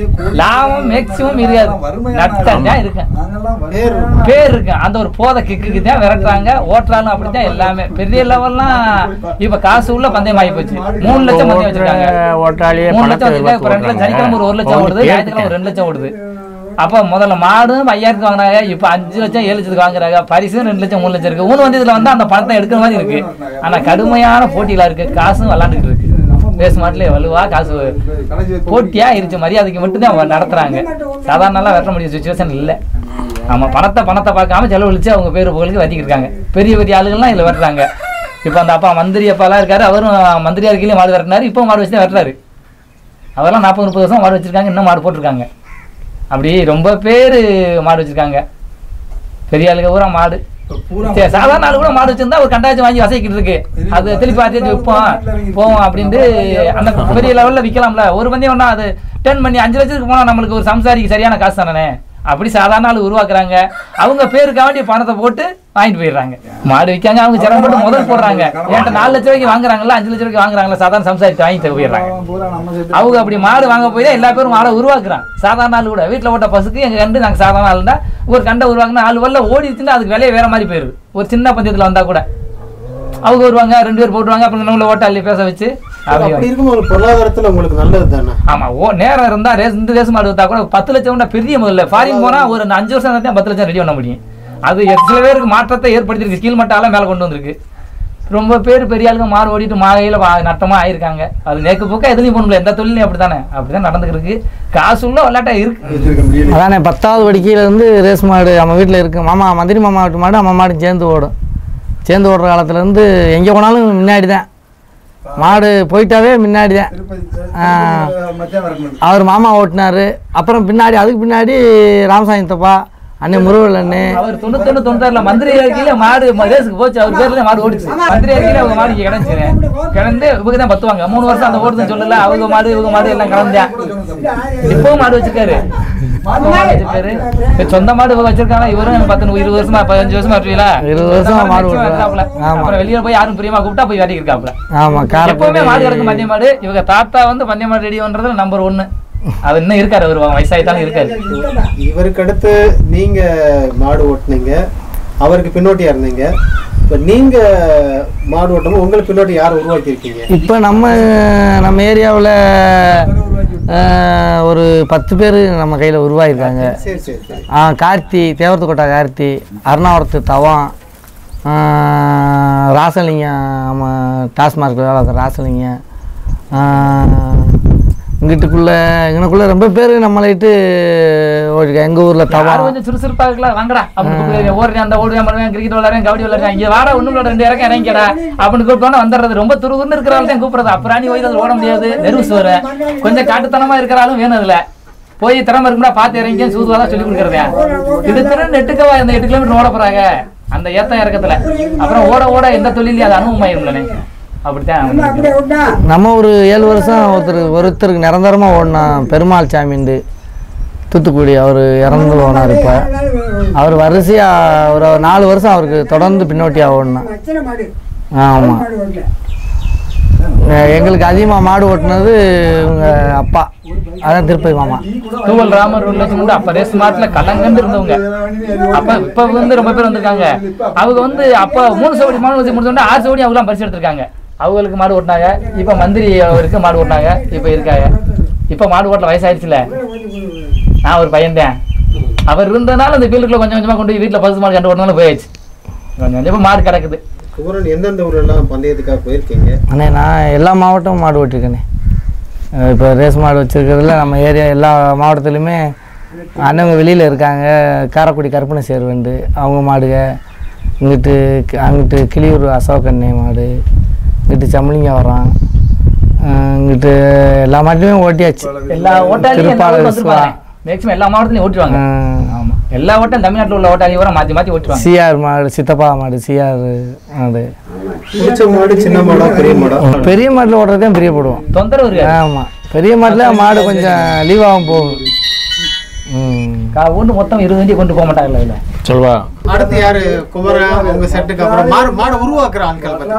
S2: லாபம் மேக்சிமம் இருக்காது நட்டம் தான் இருக்கு
S3: பேர்
S2: பேர் இருக்கு அந்த ஒரு போதை கிக்குக்கு தான் விரட்டுறாங்க ஓட்டுறாலும் அப்படித்தான் எல்லாமே பெரிய லெவல்லாம் இப்ப காசு உள்ள பந்தயம் ஆகி போச்சு மூணு லட்சம் பந்தயம் வச்சிருக்காங்க
S1: ஓட்டாளியே
S2: மூணு
S1: பணத்தை
S2: லட்சம் வச்சிருக்காங்க இப்ப ரெண்டு லட்சம் சனிக்கிழமை ஒரு ஒரு லட்சம் ஓடுது ஞாயிற்றுக்கிழமை ஒரு ரெண்டு லட்சம் ஓடுது அப்ப முதல்ல மாடும் ஐயாயிரத்துக்கு வாங்குறாங்க இப்ப அஞ்சு லட்சம் ஏழு லட்சத்துக்கு வாங்குறாங்க பரிசும் ரெண்டு லட்சம் மூணு லட்சம் இருக்கு ஊன் வந்து இதுல வந்து அந்த பணத்தை எடுக்கிற மாதிரி இருக்கு ஆனா கடுமையான போட்டிகளா இருக்கு காசும் விளாண்டுட்டு இருக்கு ரேஸ் மாட்டிலே வலுவா காசு போட்டியா இருந்துச்சு மரியாதைக்கு மட்டும்தான் அவங்க நடத்துறாங்க சாதாரணலாம் வெட்ட முடிய சுச்சுவேஷன் இல்ல ஆமா பணத்தை பணத்தை பார்க்காம செலவழிச்சு அவங்க பேரு புகழுக்கு வத்திக்கிட்டு பெரிய பெரிய ஆளுகள்லாம் இதுல வெட்டுறாங்க இப்போ அந்த அப்பா மந்திரி அப்பாலாம் இருக்காரு அவரும் மந்திரியா இருக்கையிலே மாடு வெட்டினாரு இப்போ மாடு வச்சு தான் வெட்டுறாரு அதெல்லாம் நாற்பது முப்பது வருஷம் மாடு வச்சிருக்காங்க இன்னும் மாடு போட்டிருக்காங்க அப்படி ரொம்ப பேர் மாடு வச்சிருக்காங்க பெரிய ஆளுங்க பூரா மாடு சரி சாதாரண ஆளு கூட மாடு வச்சிருந்தா ஒரு கண்டாச்சும் வாங்கி வசைக்கிட்டு இருக்கு அது திருப்பி பார்த்து விற்போம் போவோம் அப்படின்ட்டு அந்த பெரிய லெவல்ல விற்கலாம்ல ஒரு பந்தயம் ஒன்றா அது டென் பண்ணி அஞ்சு லட்சத்துக்கு போனா நம்மளுக்கு ஒரு சம்சாரிக்கு சரியான காசு தானே அப்படி சாதாரண ஆளு உருவாக்குறாங்க அவங்க பேருக்காக வேண்டிய பணத்தை போட்டு வாங்கிட்டு போயிடுறாங்க மாடு விற்காங்க அவங்க சிரமப்பட்டு முதல் போடுறாங்க என்கிட்ட நாலு லட்ச ரூபாய்க்கு வாங்குறாங்களா அஞ்சு லட்ச ரூபாய்க்கு வாங்குறாங்களா சாதாரண சம்சாரித்து வாங்கிட்டு போயிடுறாங்க அவங்க அப்படி மாடு வாங்க போய் தான் எல்லா பேரும் மாடை உருவாக்குறான் சாதாரண ஆள் கூட வீட்டில் ஓட்ட பசுக்கு எங்க கண்டு நாங்கள் சாதாரண ஆளுனா ஒரு கண்டை உருவாக்குனா ஆள் வரல ஓடிச்சுன்னா அதுக்கு விலையை வேற மாதிரி போயிருது ஒரு சின்ன பந்தயத்தில் வந்தா கூட அவங்க வருவாங்க ரெண்டு பேர் போட்டுருவாங்க அப்புறம் நம்மள ஓட்டாளி பேச வச்சு அப்படி
S3: அப்படி இருக்கும் ஒரு பொருளாதாரத்துல உங்களுக்கு நல்லது தானே
S2: ஆமா ஓ நேரம் இருந்தா ரேஸ் இந்த ரேஸ் மாடு வித்தா கூட பத்து லட்சம் பெரிய முதல்ல ஃபாரின் போனா ஒரு அஞ்சு வருஷம் தான் பத்து லட்சம் ரெடி பண்ண முடியும் அது எ- சில பேருக்கு மாற்றத்தை ஏற்படுத்தியிருக்கு கீழ் மட்டால மேல கொண்டு வந்திருக்கு ரொம்ப பேர் பெரிய ஆளுங்க மாறு ஓடிட்டு மாகையில வா- நட்டமா ஆயிருக்காங்க அது நேக்கு போக்க எதுலையும் போக முடியல எந்த தொழிலையும் அப்படித்தானே அப்படிதான் நடந்துருக்கு காசு உள்ள விளையாட்டா இருக்கு
S4: அதானே பத்தாவது படிக்கையிலேருந்து ரேஸ் மாடு நம்ம வீட்டில் இருக்கு மாமா மந்திரி மாமா வீட்டு மாடு அம்மா மாடு சேர்ந்து ஓடும் சேர்ந்து ஓடுற காலத்துலேருந்து எங்கே போனாலும் முன்னாடி தான் மாடு போயிட்டாவே முன்னாடி தான் அவர் மாமா ஓட்டினாரு அப்புறம் பின்னாடி அதுக்கு பின்னாடி ராமசாமி தப்பா அண்ணன் முருகல் அண்ணன்
S2: அவர் தொண்ணூத்தொன்னு தொண்ணூத்தாறுல மந்திரி இருக்கையில மாடு ம- ரேஸுக்கு போச்சு அவர் பேர்ல மாடு ஓடிச்சு மந்திரி இருக்கையில அவங்க மாடு இங்க கிடந்துச்சு கிடந்து இவங்க தான் பத்துவாங்க மூணு வருஷம் அந்த ஓடுதுன்னு சொல்லல அவங்க மாடு இவங்க மாடு எல்லாம் கிடந்தேன் இப்பவும் மாடு வச்சிருக்காரு இப்பவும் மாடு வச்சிருக்காரு இப்ப சொந்த மாடு இவங்க வச்சிருக்காங்க இவரும் பத்து இருபது வருஷமா பதினஞ்சு வருஷமா இருப்பீங்களா
S4: இருபது வருஷமா மாடு ஓட்டுறாரு. ஆமா.
S2: அப்புறம் வெளியில போய் யாரும் பிரியமா கூப்பிட்டா போய் வேலைக்கு இருக்காப்ல
S4: ஆமாம்
S2: எப்பவுமே மாடு கிடக்கு
S4: காரப்பட்டி
S2: மதிய மாடு இவங்க தாத்தா வந்து மதிய மாடு ரெடி பண்றதுல நம்பர் ஒன்னு அவர் இன்னும் இருக்காரு அவர் வயசாயிட்டாலும் இருக்காரு
S3: இவருக்கு அடுத்து நீங்க மாடு ஓட்டுனீங்க அவருக்கு பின்னோட்டியா இருந்தீங்க இப்ப நீங்க மாடு ஓட்டணும் உங்களுக்கு பின்னோட்டி யார் உருவாக்கி இருக்கீங்க
S4: இப்போ நம்ம நம்ம ஏரியாவில் ஒரு பத்து பேர் நம்ம கையில் உருவாகிருக்காங்க
S3: சரி சரி சரி
S4: ஆ, கார்த்தி தேவரத்துக்கோட்டை கார்த்தி அருணாவரத்து தவம் ஆ, ராசலிங்கம் நம்ம டாஸ்மார்க் வேலை பார்க்குற ராசலிங்கம் ஆ, இங்கிட்டுக்குள்ள இங்கனக்குள்ள ரொம்ப பேர் நம்மளைட்டு ஓடிக்க எங்கள் ஊரில்
S2: யாரும்
S4: தவம்
S2: கொஞ்சம் சுறுசுறுப்பா இருக்கலாம் வாங்கடா அப்படின்னு கூப்பிடுவாங்க ஓடுறேன் அந்த ஓடுவேன் பண்ணுவேன் கிரிக்கெட் விளையாடுறேன் கபடி விளையாடுறேன் இங்க வாடா ஒண்ணும் ரெண்டு இறக்கம் இறங்கிடா அப்படின்னு கூப்பிட்டோன்னு வந்துடுறது ரொம்ப துருதுன்னு இருக்கிறாள் தான் கூப்பிடுறது அப்புறம் நீ ஓய்து ஓட முடியாது நெருவுஸ் வர கொஞ்சம் காட்டுத்தனமா இருக்கிறாலும் வேணும் அதுல போய் திறமை இருக்கும்னா பார்த்து இறங்கி சூதுவா தான் சொல்லி கொடுக்குறதே இது திரு நெட்டுக்கவா இந்த எட்டு கிலோமீட்டர் ஓட போறாங்க அந்த ஏத்த இறக்கத்துல அப்புறம் ஓட ஓட எந்த தொழிலையும் அது அனுபவம் ஆயிரும்லனே அப்படித்தான்
S4: நம்ம ஒரு ஏழு வருஷம் ஒருத்தர் ஒருத்தருக்கு நிரந்தரமாக ஓடினோம் பெருமாள் சாமிண்டு தூத்துக்குடி அவர் இறந்து போனார் இப்போ அவர் வரிசையாக ஒரு நாலு வருஷம் அவருக்கு தொடர்ந்து பின்னோட்டியாக ஓடினோம் ஆமாம் எங்களுக்கு அதிகமாக மாடு ஓட்டுனது இவங்க அப்பா அதான் திருப்பதி மாமா
S2: தூவல் ராமர் ரிலேஷன் வந்து அப்ப ரேஸ் மாட்டுல கலங்கண்டு இருந்தவங்க அப்ப இப்ப வந்து ரொம்ப பேர் வந்திருக்காங்க அவங்க வந்து அப்ப மூணு சோடி மாடு வச்சு முடிச்சோன்னா ஆறு சோடி அவங்க பரிசு எடுத்திருக்காங்க அவங்களுக்கு மாடு ஓட்டினாங்க இப்ப மந்திரி அவருக்கு மாடு ஓட்டினாங்க இப்ப இருக்காங்க இப்ப மாடு ஓட்டல வயசாயிடுச்சுல நான் ஒரு பையன்தான் அவர் இருந்தனால இந்த ஃபீல்டுக்குள்ள கொஞ்சம் கொஞ்சமா கொண்டு போய் வீட்டுல பசு மாடு கண்டு ஓட்டினாலும் போயாச்சு கொஞ்சம் கொஞ்சமா மாடு கிடக்குது
S3: குமரன் எந்தெந்த ஊர்லாம் பந்தயத்துக்காக போயிருக்கீங்க
S4: அண்ணே நான் எல்லா மாவட்டமும் மாடு ஓட்டிருக்கேனே இப்போ ரேஸ் மாடு வச்சுருக்கிறதுல நம்ம ஏரியா எல்லா மாவட்டத்துலையுமே அண்ணவங்க வெளியில் இருக்காங்க காரைக்குடி கருப்பண சேர்வண்டு அவங்க மாடுக இங்கிட்டு கி- அங்கிட்டு கிளியூர் அசோகண்ணே மாடு இங்கிட்டு சம்பளிங்க வரான் இங்கிட்டு எல்லா மாட்டையுமே ஓட்டியாச்சு
S2: எல்லா ஓட்டாளியும்
S4: திருப்பாளர் விஸ்வா
S2: மேக்ஸிமம் எல்லா மாவட்டத்திலையும் ஓட்டுவாங்க ஆமா எல்லா ஓட்டம் தமிழ்நாட்டுல உள்ள ஓட்டாளி கூட மாத்தி மாத்தி ஓட்டுவாங்க
S4: சிஆர் மாடு சித்தப்பா மாடு சிஆர் மாடு
S3: பிடிச்ச மாடு சின்ன மாடா பெரிய மாடா
S4: பெரிய மாட்டில் ஓட்டுறதே பிரியப்படுவோம்
S2: தொந்தரவு இருக்காது
S4: ஆமாம் பெரிய மாட்டில் மாடு கொஞ்சம் லீவாகவும் போகும் ம்
S2: கா- ஒண்ணு மொத்தம் இருபது வண்டி கொண்டு போக மாட்டாங்கல்ல இதுல
S1: சொல்வா
S3: அடுத்து யாரு குமரன் உங்க செட்டுக்கு அப்புறம் மாடு மாடு உருவாக்குற ஆட்கள் பத்தி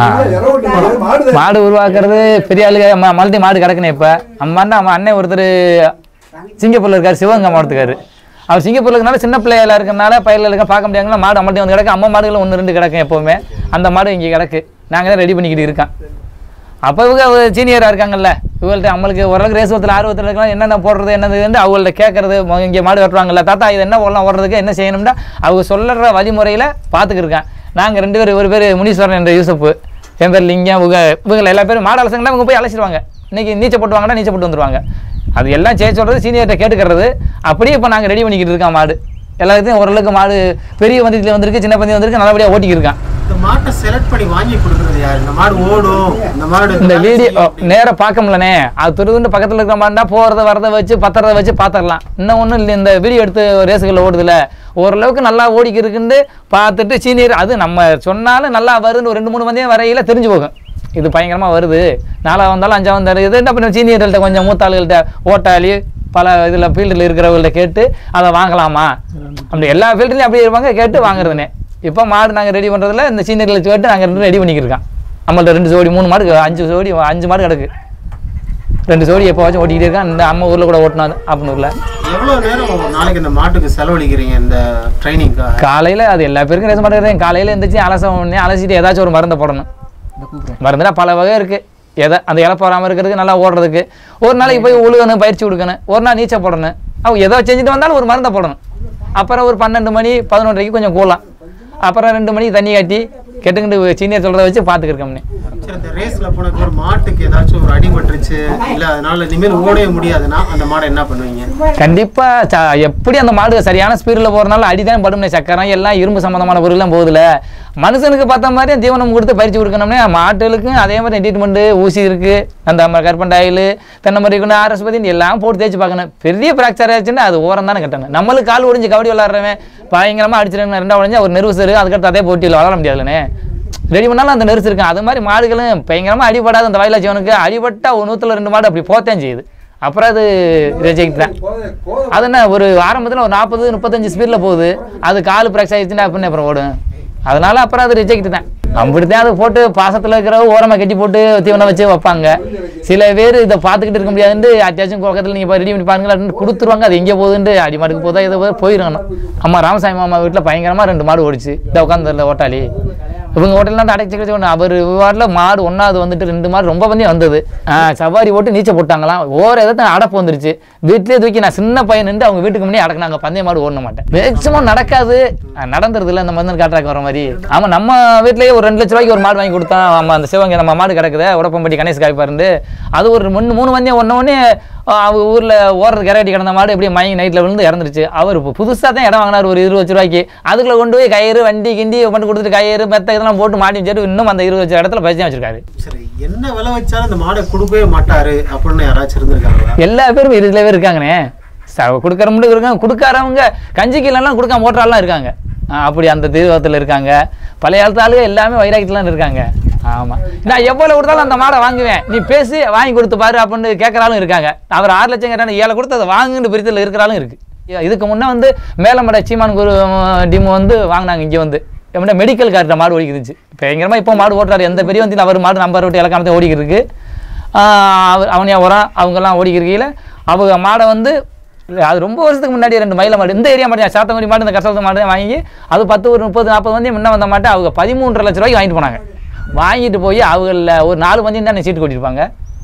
S3: பேசுவோம்.
S2: மாடு உருவாக்குறது பெரிய ஆளுங்க ம- மல்டி மாடு கிடக்குனே இப்போ அம்மாண்டா அம்மா அண்ணன் ஒருத்தர் சிங்கப்பூர்ல இருக்காரு சிவகங்கை மாவட்டத்துக்காரு அவர் சிங்கப்பூர்ல இருக்கனால சின்ன பிள்ளையில இருக்கனால பயிரில் இருக்க பார்க்க முடியாங்களா மாடு அம்மட்டி வந்து கிடக்கு அம்மா மாடுகள் ஒன்று ரெண்டு கிடக்கும் எப்போவுமே அந்த மாடு இங்கே கிடக்கு நாங்கள் தான் ரெடி பண்ணிக்கிட்டு இருக்கோம் அப்போ இவங்க சீனியராக இருக்காங்கல்ல இவங்கள்ட்ட நம்மளுக்கு ஓரளவுக்கு ரேஸ் ஒருத்தர் ஆர்வத்தில் இருக்கலாம் என்னென்ன போடுறது என்னதுன்னு அவங்கள்ட்ட கேட்கறது இங்கே மாடு வெட்டுவாங்கல்ல தாத்தா இது என்ன ஓடலாம் ஓடுறதுக்கு என்ன செய்யணும்னா அவங்க சொல்லுற வழிமுறையில் பார்த்துக்கிருக்கேன் நாங்கள் ரெண்டு பேர் ஒரு பேர் முனீஸ்வரன் என்ற யூசப்பு என் பேர் லிங்கம் இவங்க இவங்க எல்லா பேரும் மாடு அலசங்கன்னா இவங்க போய் அழைச்சிடுவாங்க இன்னைக்கு நீச்சல் போட்டு வாங்கன்னா நீச்சல் போட்டு வந்துருவாங்க அது எல்லாம் செய்ய சொல்கிறது சீனியர்கிட்ட கேட்டுக்கிறது அப்படியே இப்போ நாங்கள் ரெடி பண்ணிக்கிட்டு இருக்கோம் மாடு எல்லாத்தையும் ஓரளவுக்கு மாடு பெரிய பந்தயத்தில் வந்திருக்கு சின்ன பந்தயம் வந்திருக்கு நல்லபடியாக ஓட்டிக்கிருக்கான்
S3: இந்த மாட்டை செலக்ட் பண்ணி வாங்கி கொடுக்கறது யாரு இந்த மாடு ஓடும் இந்த மாடு
S2: இந்த வீடியோ நேரா பார்க்க முடியலனே அது துருதுண்டு பக்கத்தில் இருக்கிற மாட்டா போகிறத வரதை வச்சு பத்திரத்தை வச்சு பார்த்துடலாம் இன்னும் ஒன்றும் இல்லை இந்த வீடியோ எடுத்து ரேஸுகளில் ஓடுதுல ஓரளவுக்கு நல்லா ஓடிக்கு இருக்குன்னு பார்த்துட்டு சீனியர் அது நம்ம சொன்னாலும் நல்லா வருதுன்னு ஒரு ரெண்டு மூணு மந்தியம் வரையில தெரிஞ்சு போகும் இது பயங்கரமாக வருது நாலாக வந்தாலும் அஞ்சா வந்தாலும் இது என்ன பண்ண சீனியர்கள்ட்ட கொஞ்சம் மூத்த ஆளுகள்கிட்ட ஓட்டாளி பல இதில் ஃபீல்டில் இருக்கிறவங்கள்ட்ட கேட்டு அதை வாங்கலாமா அப்படி எல்லா ஃபீல்டுலையும் அப்படியே இருப்பாங்க கேட்டு வாங்குறதுனே இப்போ மாடு நாங்கள் ரெடி பண்ணுறதுல இந்த சீனியர்களை கேட்டு நாங்கள் ரெண்டு ரெடி பண்ணிக்கிருக்கோம் நம்மள்ட்ட ரெண்டு ஜோடி மூணு மாடு அஞ்சு ஜோடி அஞ்சு மாடு கிடக்கு ரெண்டு ஜோடி எப்போ வச்சு ஓட்டிக்கிட்டே இருக்கான் இந்த அம்மா ஊரில் கூட ஓட்டினாது அப்பனூரில்
S3: எவ்வளவு நேரம் ஒரு நாளைக்கு இந்த மாட்டுக்கு செலவழிக்கிறீங்க இந்த ட்ரைனிங்காக
S2: காலையில் அது எல்லா பேருக்கும் ரேச மாட்டேங்கிறேன் காலையில் எழுந்திரிச்சு அலசம் உடனே அலசிட்டு ஏதாச்சும் ஒரு மருந்தை போடணும் மருந்துனா பல வகை இருக்குது எதை அந்த இலை போகாமல் இருக்கிறதுக்கு நல்லா ஓடுறதுக்கு ஒரு நாளைக்கு போய் உழுகணும் பயிற்சி கொடுக்கணும் ஒரு நாள் நீச்சல் போடணும் அவங்க எதோ செஞ்சுட்டு வந்தாலும் ஒரு மருந்தை போடணும் அப்புறம் ஒரு பன்னெண்டு மணி பதினொன்றரைக்கு கொஞ்சம் கூலாம் அப்புறம் ரெண்டு மணிக்கு தண்ணி காட்டி கெட்டுக்கிட்டு சீனியர் சொல்கிறத வச்சு பார்த்துக்கிருக்கோம்னே
S3: சரி இந்த ரேஸ்ல போனக்கு ஒரு மாட்டுக்கு ஏதாச்சும் ஒரு அடிபட்டுருச்சு இல்ல அதனால இனிமேல் ஓடவே முடியாதுன்னா அந்த மாடை என்ன பண்ணுவீங்க
S2: கண்டிப்பாக ச எப்படி அந்த மாடு சரியான ஸ்பீடில் போகிறனால அடிதான் படும்னே சக்கரம் எல்லாம் இரும்பு சம்மந்தமான பொருள்லாம் போகுதுல மனுஷனுக்கு பார்த்த மாதிரியே தீவனம் கொடுத்து பறித்து கொடுக்கணும்னே மாட்டுகளுக்கும் அதே மாதிரி ட்ரீட்மெண்ட்டு ஊசி இருக்குது அந்த நம்ம கற்பண்டாயில் தென்னை மரம் ஆர்எஸ் பற்றி எல்லாம் போட்டு தேய்ச்சி பார்க்கணும் பெரிய ஃப்ராக்சர் ஆச்சுன்னா அது ஓரம் தானே கட்டணும் நம்மளுக்கு கால் ஒடிஞ்சு கபடி விளாட்றவன் பயங்கரமாக அடிச்சிருங்க ரெண்டா உடஞ்சா ஒரு நெருவு சரு அதுக்கடுத்து அதே போட்டியில் விளாட முடியாதுல்லண்ணே ரெடி பண்ணாலும் அந்த நெருசு இருக்கும் அது மாதிரி மாடுகளும் பயங்கரமாக அடிபடாத அந்த வயலா ஜீவனுக்கு அடிபட்டா ஒரு நூற்றுல ரெண்டு மாடு அப்படி போத்தேன் செய்யுது அப்புறம் அது ரிஜெக்ட் தான் அது என்ன ஒரு ஆரம்பத்தில் ஒரு நாற்பது முப்பத்தஞ்சு ஸ்பீடில் போகுது அது கால் ப்ரெக்ஸ் ஆயிடுச்சுன்னா அப்படின்னு அப்புறம் ஓடும் அதனால அப்புறம் அது ரிஜெக்ட் தான் அப்படித்தான் அது போட்டு பாசத்தில் இருக்கிற ஓரமாக கட்டி போட்டு தீவனம் வச்சு வைப்பாங்க சில பேர் இதை பார்த்துக்கிட்டு இருக்க முடியாதுன்னு அத்தியாச்சும் பக்கத்தில் நீங்கள் ரெடி பண்ணி பாருங்களா கொடுத்துருவாங்க அது எங்கே போகுதுன்ட்டு அடி மாட்டுக்கு போதா இதை போதா போயிடணும் அம்மா ராமசாமி மாமா வீட்டில் பயங்கரமாக ரெண்டு மாடு ஓடிச்சு இந்த உட்காந்து ஓட்டாளி இவங்க ஹோட்டல்லாம் அடைச்சி கிடச்சி ஒன்று அவர் வாரில் மாடு ஒன்றாவது வந்துட்டு ரெண்டு மாடு ரொம்ப பந்தயம் வந்தது ஆ, சவாரி போட்டு நீச்சல் போட்டாங்களாம் ஓர எதாவது அடப்பு வந்துருச்சு வீட்டிலே தூக்கி நான் சின்ன பையன் நின்று அவங்க வீட்டுக்கு முன்னாடி அடக்குனாங்க பந்தய மாடு ஓடன மாட்டேன் மேக்சிமம் நடக்காது ஆ, நடந்துருது இல்லை அந்த மந்தன் காட்டுறாக்கு வர மாதிரி ஆமாம் நம்ம வீட்லேயே ஒரு ரெண்டு லட்ச ரூபாய்க்கு ஒரு மாடு வாங்கி கொடுத்தான் ஆமாம் அந்த சிவங்க நம்ம மாடு கிடக்குது உடப்பம்பட்டி கணேஷ் காய்ப்பாருண்டு அது ஒரு மூணு மூணு மந்தியம் ஒன்று ஒன்று அவங்க ஊரில் ஓடுறது கரையாட்டி கிடந்த மாடு எப்படியும் மயங்கி நைட்டில் விழுந்து இறந்துருச்சு அவர் இப்போ புதுசாக தான் இடம் வாங்கினார் ஒரு இருபது லட்ச ரூபாய்க்கு அதுக்குள்ள கொண்டு போய் கயிறு வண்டி கிண்டி பண்ணி கொடுத்துட்டு கயிறு மெத்த இதெல்லாம் போட்டு மாட்டி வச்சுட்டு இன்னும் அந்த இருபது லட்சம் இடத்துல பரிச்சயம் வச்சிருக்காரு
S3: சரி என்ன விலை வச்சாலும் இந்த மாடை கொடுக்கவே மாட்டாரு அப்படின்னு யாராச்சும் இருந்திருக்காங்களா
S2: எல்லா பேரும் இதுல பேர் இருக்காங்கண்ணே ச கொடுக்குறவங்க இருக்காங்க கொடுக்காரவங்க கஞ்சி கீழெல்லாம் கொடுக்காம ஓட்டுறாலாம் இருக்காங்க ஆ, அப்படி அந்த தீவிரத்தில் இருக்காங்க பழைய காலத்து ஆளுங்க எல்லாமே வைராக்கியத்தில் இருக்காங்க ஆமாம் நான் எவ்வளோ கொடுத்தாலும் அந்த மாடை வாங்குவேன் நீ பேசி வாங்கி கொடுத்து பாரு அப்படின்னு கேட்குறாலும் இருக்காங்க அவர் ஆறு லட்சம் கேட்டாங்க ஏழை கொடுத்து அதை வாங்குன்னு பிரித்தில் இருக்கிறாலும் இருக்குது இதுக்கு முன்னே வந்து மேலமடை சீமான் குரு டீம் வந்து வாங்கினாங்க இங்கே வந்து எப்படின்னா மெடிக்கல் கார்ட்ட மாடு ஓடிக்கிருச்சு பயங்கரமாக இப்போ மாடு ஓட்டுறாரு எந்த பெரிய வந்து அவர் மாடு நம்பர் விட்டு இலக்காமத்தை ஓடிக்கிட்டு இருக்கு ஆஹ் அவர் அவனியா உரம் அவங்கெல்லாம் ஓடிக்கிருக்கையில் அவங்க மாடை வந்து அது ரொம்ப வருஷத்துக்கு முன்னாடி ரெண்டு மயில மாடு இந்த ஏரியா மாடு சாத்தங்குடி மாடு இந்த கஷ்டத்து மாடு வாங்கி அது பத்து ஒரு முப்பது நாற்பது வந்து முன்ன வந்த மாட்டை அவங்க பதிமூன்றரை லட்ச ரூபாய்க்கு வாங்கிட்டு போனாங்க வாங்கிட்டு போய் அவங்கள ஒரு நாலு மந்தி தான் சீட்டு கொட்டிருப்பாங்க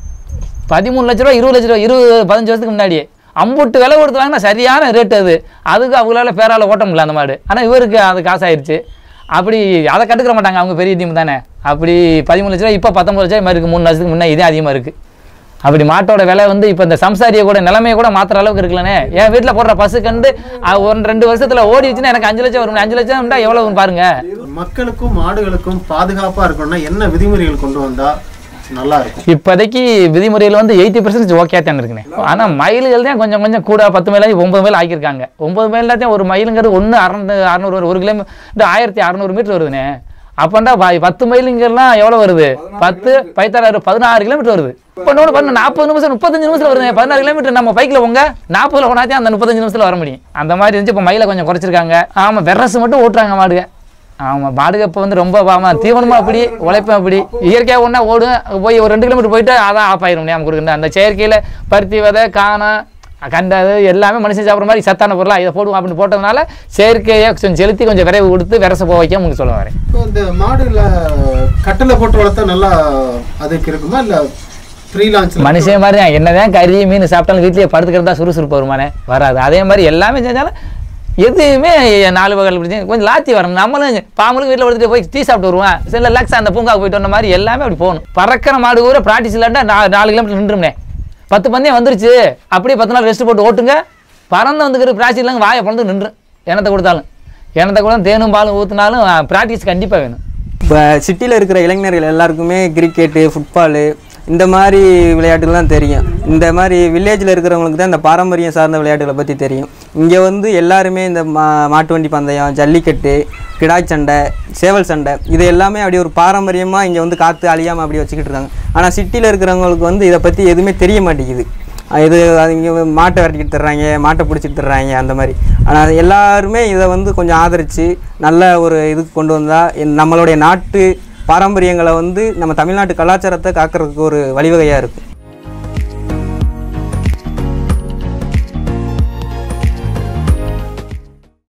S2: பதிமூணு லட்ச ரூபா இருபது லட்ச ரூபா இருபது பதினஞ்சு வருஷத்துக்கு முன்னாடியே அம்புட்டு விலை கொடுத்து வாங்கினா சரியான ரேட் அது அதுக்கு அவங்களால பேரால ஓட்ட முடியல அந்த மாடு ஆனால் இவருக்கு அது காசாயிருச்சு அப்படி அதை கட்டுக்கிற மாட்டாங்க அவங்க பெரிய டீம் தானே அப்படி பதிமூணு லட்ச ரூபா இப்போ பத்தொம்பது லட்ச ரூபாய் இருக்குது மூணு வருஷத்துக்கு முன்னே இதே அதிகமாக இருக்குது அப்படி மாட்டோட விலை வந்து இப்போ இந்த சம்சாரியை கூட நிலைமையை கூட மாத்துற அளவுக்கு இருக்குல்லண்ணே என் வீட்டில் போடுற பசு கண்டு அஹ், ஒரு ரெண்டு வருஷத்தில் ஓடிச்சுன்னா எனக்கு அஞ்சு லட்சம் வரும் அஞ்சு லட்சம் எவ்வளோன்னு பாருங்க
S3: மக்களுக்கும் மாடுகளுக்கும் பாதுகாப்பா இருக்கணும்னா என்ன விதிமுறைகள் கொண்டு வந்தா நல்லா இருக்கும்
S2: இப்போதைக்கு விதிமுறையில் வந்து எயிட்டி பர்சன்டேஜ் ஓகே தான் இருக்குண்ணே ஆனால் மயில்கள் தான் கொஞ்சம் கொஞ்சம் கூட பத்து மைல் ஒன்பது மைல் ஆக்கியிருக்காங்க ஒன்பது மைல் தான் ஒரு மயிலுங்கிறது ஒன்று அறநூறு அறநூறு வரும் ஒரு கிலோமீட்டர் ஆயிரத்தி அறநூறு மீட்டர் வருதுண்ணே அப்போண்டா ப- பத்து மைலுங்கெல்லாம் எவ்வளோ வருது பத்து பைத்தாறு பதினாறு கிலோமீட்டர் வருது இப்போ இன்னொன்று பண்ண நாற்பது நிமிஷம் முப்பத்தஞ்சு நிமிஷத்தில் வருது பதினாறு கிலோமீட்டர் நம்ம பைக்கில் போங்க நாற்பதுல போனாதான் அந்த முப்பத்தஞ்சு நிமிஷத்தில் வர முடியும் அந்த மாதிரி இருந்துச்சு இப்போ மயிலை கொஞ்சம் குறைச்சிருக்காங்க ஆமாம் வெரசு மட்டும் ஓட்டுறாங்க மாடுக ஆமாம் மாடுக இப்போ வந்து ரொம்ப ஆமாம் தீவனமும் அப்படி உழைப்பும் அப்படி இயற்கையாக ஒன்றா ஓடும் போய் ஒரு ரெண்டு கிலோமீட்டர் போயிட்டு அதான் ஆஃப் ஆயிரும் நம்ம கொடுக்குறது அந்த செயற்கையில் பருத்தி விதை காணம் கண்டது எல்லாமே மனுஷன் சாப்பிட்ற மாதிரி சத்தான பொருளாக இதை போடுவோம் அப்படின்னு போட்டதுனால செயற்கையை கொஞ்சம் செலுத்தி கொஞ்சம் விரைவு கொடுத்து விரச போக வைக்க உங்களுக்கு சொல்ல வரேன்
S3: இப்போ இந்த மாடுல கட்டில போட்டு வளர்த்தா நல்லா அதுக்கு இருக்குமா இல்ல ஃப்ரீ லான்ச்ல
S2: மனுஷன் மாதிரி தான் என்னதான் கறி மீன் சாப்பிட்டாலும் வீட்லயே படுத்துக்கிறதா சுறுசுறுப்பு வருமானே வராது அதே மாதிரி எல்லாமே செஞ்சாலும் எதுவுமே நாலு வகையில் பிடிச்சி கொஞ்சம் லாத்தி வரணும் நம்மளும் பாம்பளுக்கு வீட்டில் படுத்துட்டு போய் டீ சாப்பிட்டு வருவேன் சில ரிலாக்ஸ் அந்த பூங்கா போயிட்டு வந்த மாதிரி எல்லாமே அப்படி போகணும் பறக்கிற மாடு கூட ப்ராக்டிஸ் இல்லாட்டா நா- நாலு கிலோமீட்டர் நின்றும்னே பத்து பந்தயம் வந்துருச்சு அப்படியே பத்து நாள் ரெஸ்ட் போட்டு ஓட்டுங்க பறந்து வந்துக்கிற ப்ராக்டிஸ் இல்லைங்க வாயை பறந்து நின்று எண்ணத்தை கொடுத்தாலும் எண்ணத்தை கூட தேனும் பாலும் ஊற்றினாலும் ப்ராக்டிஸ் கண்டிப்பாக வேணும்
S5: இப்போ சிட்டியில் இருக்கிற இளைஞர்கள் எல்லாருக்குமே கிரிக்கெட்டு ஃபுட்பாலு இந்த மாதிரி விளையாட்டுகள்லாம் தெரியும் இந்த மாதிரி வில்லேஜில் இருக்கிறவங்களுக்கு தான் இந்த பாரம்பரியம் சார்ந்த விளையாட்டுகளை பற்றி தெரியும் இங்கே வந்து எல்லாருமே இந்த மா மாட்டு வண்டி பந்தயம் ஜல்லிக்கட்டு கிடாய் சண்டை சேவல் சண்டை இது எல்லாமே அப்படி ஒரு பாரம்பரியமாக இங்கே வந்து காற்று அழியாமல் அப்படி வச்சுக்கிட்டு இருக்காங்க ஆனால் சிட்டியில் இருக்கிறவங்களுக்கு வந்து இதை பற்றி எதுவுமே தெரிய மாட்டேங்குது அஹ் இது அது இங்கே மாட்டை விரட்டிக்கிட்டு தர்றாங்க மாட்டை பிடிச்சிட்டு தர்றாங்க அந்த மாதிரி ஆனால் எல்லாருமே இதை வந்து கொஞ்சம் ஆதரித்து நல்ல ஒரு இதுக்கு கொண்டு வந்தால் நம்மளுடைய நாட்டு பாரம்பரியங்களை வந்து நம்ம தமிழ்நாட்டு கலாச்சாரத்தை காக்கிறதுக்கு ஒரு வழிவகையாக இருக்கும்